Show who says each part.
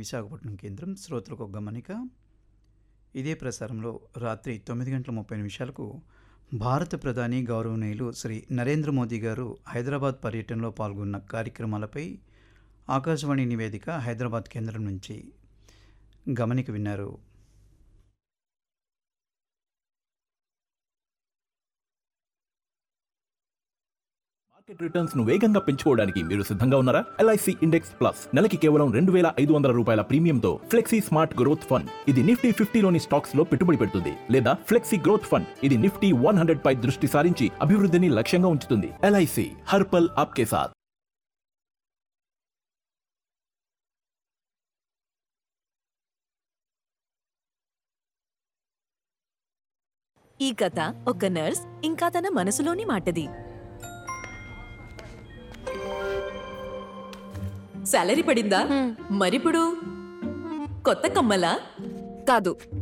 Speaker 1: విశాఖపట్నం కేంద్రం శ్రోతలకు ఒక గమనిక ఇదే ప్రసారంలో రాత్రి తొమ్మిది గంటల ముప్పై నిమిషాలకు భారత ప్రధాని గౌరవనీయులు శ్రీ నరేంద్ర మోదీ గారు హైదరాబాద్ పర్యటనలో పాల్గొన్న కార్యక్రమాలపై ఆకాశవాణి నివేదిక హైదరాబాద్ కేంద్రం నుంచి గమనిక విన్నారు
Speaker 2: మార్కెట్ రిటర్న్స్ ను వేగంగా పెంచుకోవడానికి మీరు సిద్ధంగా ఉన్నారా ఎల్ఐసి ఇండెక్స్ ప్లస్ నెలకి కేవలం రెండు వేల ఐదు వందల రూపాయల ప్రీమియంతో ఫ్లెక్సీ స్మార్ట్ గ్రోత్ ఫండ్ ఇది నిఫ్టీ ఫిఫ్టీలోని స్టాక్స్ లో పెట్టుబడి పెడుతుంది లేదా ఫ్లెక్సీ గ్రోత్ ఫండ్ ఇది నిఫ్టీ వన్ హండ్రెడ్ పై దృష్టి సారించి అభివృద్ధిని లక్ష్యంగా ఉంచుతుంది ఎల్ఐసి హర్పల్ ఆప్కే సాత్
Speaker 3: ఈ కథ ఒక నర్స్ ఇంకా తన మనసులోని మాటది సాలరీ పడిందా మరిప్పుడు కొత్త కమ్మలా
Speaker 4: కాదు